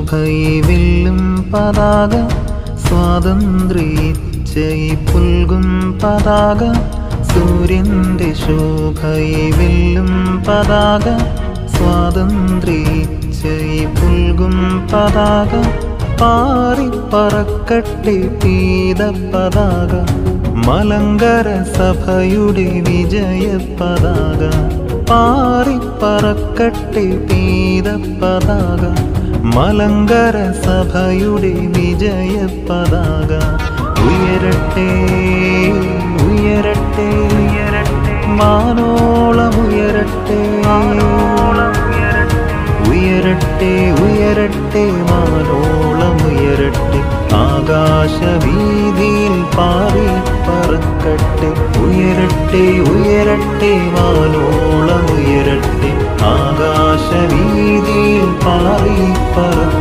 ശോഭയിലും പതാക സ്വാതന്ത്ര്യിച്ചയി പുൽകും പതാക സൂര്യന്റെ ശോഭയിലും പതാക സ്വാതന്ത്ര്യിച്ചയി പുൽകും പതാക പാറിപ്പറക്കട്ടെ പീത പതാക മലങ്കര സഭയുടെ വിജയ പതാക പാറിപ്പറക്കട്ടെ പീത പതാക മലങ്കര സഭയുടെ വിജയ പതാക ഉയരട്ടെ ഉയരട്ടെ ഉയരട്ടെ മാനോളം ഉയരട്ടെ ഉയരട്ടെ ഉയരട്ടെ മാനോളം ഉയരട്ടെ ആകാശവീതിയിൽ പാറി പറക്കട്ടെ ഉയരട്ടെ ഉയരട്ടെ മാനോളം ഉയരട്ടെ ആകാശവീതിയിൽ പാറി പറക്കട്ടെ